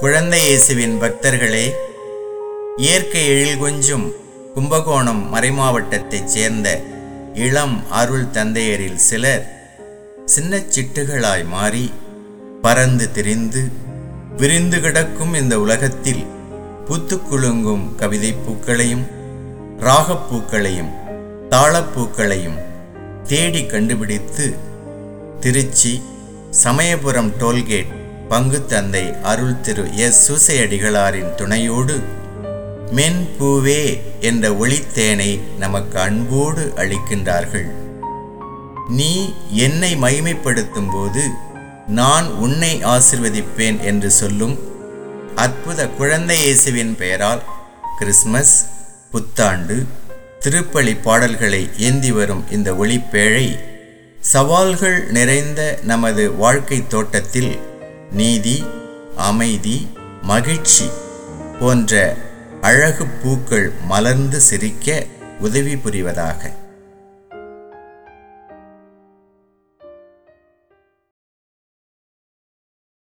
குழந்தை இயேசுவின் பக்தர்களே இயற்கை எழில் கொஞ்சும் கும்பகோணம் மறைமாவட்டத்தைச் சேர்ந்த இளம் அருள் தந்தையரில் சிலர் சின்ன சிட்டுகளாய் மாறி பறந்து திரிந்து விரிந்து கிடக்கும் இந்த உலகத்தில் பூத்துக்குலுங்கும் கவிதை பூக்களையும் ராகப்பூக்களையும் தாளப்பூக்களையும் தேடி கண்டுபிடித்து திருச்சி சமயபுரம் டோல்கேட் பங்கு தந்தை அருள் திரு எஸ் சூசையடிகளாரின் துணையோடு மென்பூவே என்ற ஒளித்தேனை நமக்கு அன்போடு அளிக்கின்றார்கள் நீ என்னை மகிமைப்படுத்தும் போது நான் உன்னை ஆசிர்வதிப்பேன் என்று சொல்லும் அற்புத குழந்தை இயேசுவின் பெயரால் கிறிஸ்மஸ் புத்தாண்டு திருப்பலி பாடல்களை ஏந்தி வரும் இந்த ஒளிப்பேழை சவால்கள் நிறைந்த நமது வாழ்க்கை தோட்டத்தில் நீதி அமைதி மகிழ்ச்சி போன்ற அழகு பூக்கள் மலர்ந்து சிரிக்க உதவி புரிவதாக